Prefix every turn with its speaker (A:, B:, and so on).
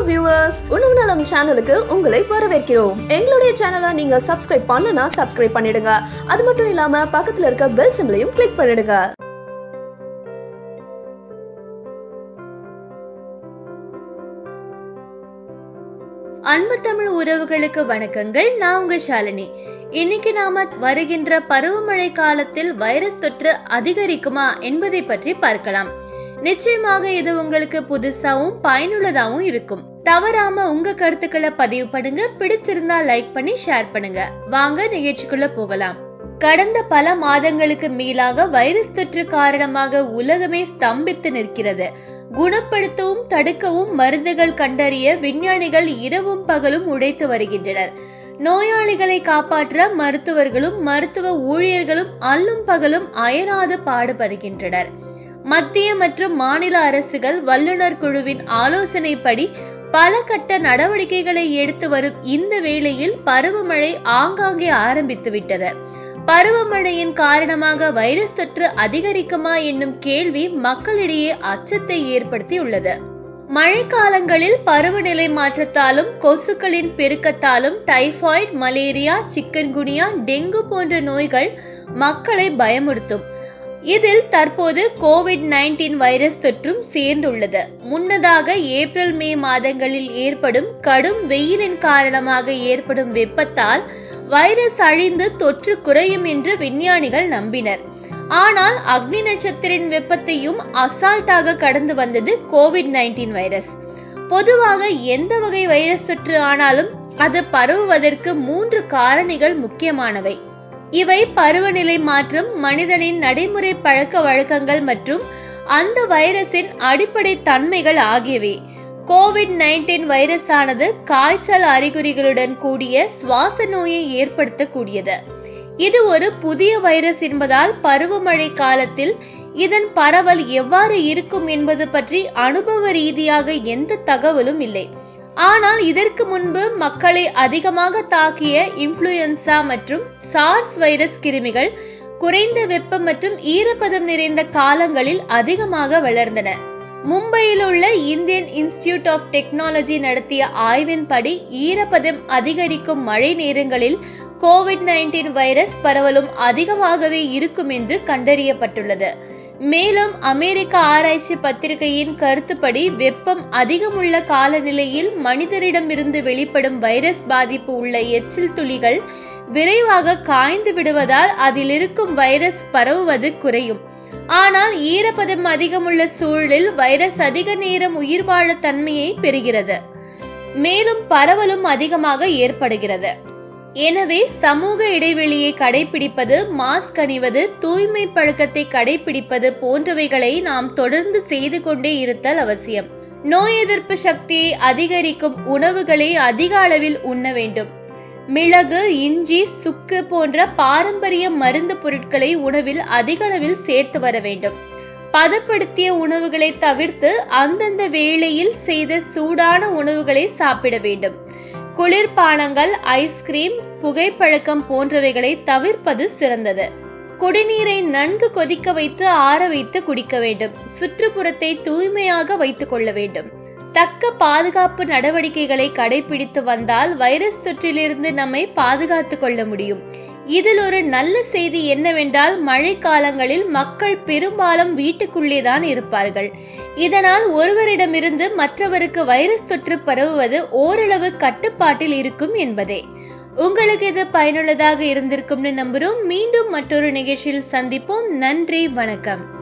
A: viewers உணவு நலம் சேனலுக்கு உங்களை வரவேற்கிறோம் எங்களுடைய சேனலை நீங்க சப்ஸ்கிரைப் பண்ணலனா சப்ஸ்கிரைப் பண்ணிடுங்க அது மட்டும் இல்லாம பக்கத்துல இருக்க பெல் சிம்லையும் கிளிக் பண்ணிடுங்க
B: அன்பு தமிழ் உறவுகளுக்கு வணக்கங்கள் நான் உங்க ஷாலினி இன்னைக்கு நாம வருகின்ற பருவமழை காலத்தில் வைரஸ் தொற்று அதிகரிக்குமா என்பதை பற்றி பார்க்கலாம் நிச்சயமாக இது உங்களுக்கு புதுசாவும் பயனுள்ளதாவும் இருக்கும் தவறாம உங்க கருத்துக்களை பதிவு பண்ணுங்க பிடிச்சிருந்தா லைக் பண்ணி ஷேர் பண்ணுங்க வாங்க நிகழ்ச்சிக்குள்ள போகலாம் கடந்த பல மாதங்களுக்கு மேலாக வைரஸ் தொற்று காரணமாக உலகமே ஸ்தம்பித்து நிற்கிறது குணப்படுத்தவும் தடுக்கவும் மருந்துகள் கண்டறிய விஞ்ஞானிகள் இரவும் பகலும் உடைத்து வருகின்றனர் நோயாளிகளை காப்பாற்ற மருத்துவர்களும் மருத்துவ ஊழியர்களும் அல்லும் பகலும் அயராது பாடுபடுகின்றனர் மத்திய மற்றும் மாநில அரசுகள் வல்லுநர் குழுவின் ஆலோசனைப்படி பல கட்ட நடவடிக்கைகளை எடுத்து வரும் இந்த வேளையில் பருவமழை ஆங்காங்கே ஆரம்பித்து விட்டது பருவமழையின் காரணமாக வைரஸ் தொற்று அதிகரிக்குமா என்னும் கேள்வி மக்களிடையே அச்சத்தை ஏற்படுத்தியுள்ளது மழைக்காலங்களில் பருவநிலை மாற்றத்தாலும் கொசுக்களின் பெருக்கத்தாலும் டைபாய்டு மலேரியா சிக்கன்குனியா டெங்கு போன்ற நோய்கள் மக்களை பயமுறுத்தும் இதில் தற்போது கோவிட் நைன்டீன் வைரஸ் தொற்றும் சேர்ந்துள்ளது முன்னதாக ஏப்ரல் மே மாதங்களில் ஏற்படும் கடும் வெயிலின் காரணமாக ஏற்படும் வெப்பத்தால் வைரஸ் அழிந்து தொற்று குறையும் என்று விஞ்ஞானிகள் நம்பினர் ஆனால் அக்னி நட்சத்திரின் வெப்பத்தையும் அசால்ட்டாக கடந்து வந்தது கோவிட் நைன்டீன் வைரஸ் பொதுவாக எந்த வகை வைரஸ் தொற்று ஆனாலும் அது பரவுவதற்கு மூன்று காரணிகள் முக்கியமானவை இவை பருவநிலை மாற்றம் மனிதனின் நடைமுறை பழக்க வழக்கங்கள் மற்றும் அந்த வைரஸின் அடிப்படை தன்மைகள் ஆகியவை கோவிட் நைன்டீன் வைரஸ் ஆனது காய்ச்சல் அறிகுறிகளுடன் கூடிய சுவாச நோயை ஏற்படுத்தக்கூடியது இது ஒரு புதிய வைரஸ் என்பதால் பருவமழை காலத்தில் இதன் பரவல் எவ்வாறு இருக்கும் என்பது பற்றி அனுபவ ரீதியாக எந்த தகவலும் இல்லை ஆனால் இதற்கு முன்பு மக்களை அதிகமாக தாக்கிய இன்ஃபுளுயன்சா மற்றும் சார்ஸ் வைரஸ் கிருமிகள் குறைந்த வெப்பம் மற்றும் ஈரப்பதம் நிறைந்த காலங்களில் அதிகமாக வளர்ந்தன மும்பையில் உள்ள இந்தியன் இன்ஸ்டிடியூட் ஆஃப் டெக்னாலஜி நடத்திய ஆய்வின்படி ஈரப்பதம் அதிகரிக்கும் மழை நேரங்களில் கோவிட் நைன்டீன் வைரஸ் பரவலும் அதிகமாகவே இருக்கும் என்று கண்டறியப்பட்டுள்ளது மேலும் அமெரிக்க ஆராய்ச்சி பத்திரிகையின் கருத்துப்படி வெப்பம் அதிகமுள்ள காலநிலையில் மனிதரிடமிருந்து வெளிப்படும் வைரஸ் பாதிப்பு உள்ள எச்சில் துளிகள் விரைவாக காய்ந்து விடுவதால் அதில் இருக்கும் வைரஸ் பரவுவது குறையும் ஆனால் ஈரப்பதம் அதிகமுள்ள சூழலில் வைரஸ் அதிக நேரம் உயிர் வாழ தன்மையை பெறுகிறது மேலும் பரவலும் அதிகமாக ஏற்படுகிறது எனவே சமூக இடைவெளியை கடைபிடிப்பது மாஸ்க் அணிவது தூய்மை பழக்கத்தை கடைபிடிப்பது போன்றவைகளை நாம் தொடர்ந்து செய்து கொண்டே இருத்தல் அவசியம் நோய் எதிர்ப்பு சக்தியை அதிகரிக்கும் உணவுகளை அதிக அளவில் உண்ண வேண்டும் மிளகு இஞ்சி சுக்கு போன்ற பாரம்பரிய மருந்து பொருட்களை உணவில் அதிக அளவில் சேர்த்து வர வேண்டும் பதப்படுத்திய உணவுகளை தவிர்த்து அந்தந்த வேளையில் செய்த சூடான உணவுகளை சாப்பிட வேண்டும் குளிர்பானங்கள் ஐஸ்கிரீம் புகைப்பழக்கம் போன்றவைகளை தவிர்ப்பது சிறந்தது குடிநீரை நன்கு கொதிக்க வைத்து ஆற வைத்து குடிக்க வேண்டும் சுற்றுப்புறத்தை தூய்மையாக வைத்துக் கொள்ள வேண்டும் தக்க பாதுகாப்பு நடவடிக்கைகளை கடைபிடித்து வந்தால் வைரஸ் தொற்றிலிருந்து நம்மை பாதுகாத்துக் கொள்ள முடியும் இதில் ஒரு நல்ல செய்தி என்னவென்றால் மழை காலங்களில் மக்கள் பெரும்பாலும் வீட்டுக்குள்ளேதான் இருப்பார்கள் இதனால் ஒருவரிடமிருந்து மற்றவருக்கு வைரஸ் தொற்று பரவுவது ஓரளவு கட்டுப்பாட்டில் இருக்கும் என்பதே உங்களுக்கு இது பயனுள்ளதாக இருந்திருக்கும்னு நம்புறோம் மீண்டும் மற்றொரு நிகழ்ச்சியில் சந்திப்போம் நன்றி வணக்கம்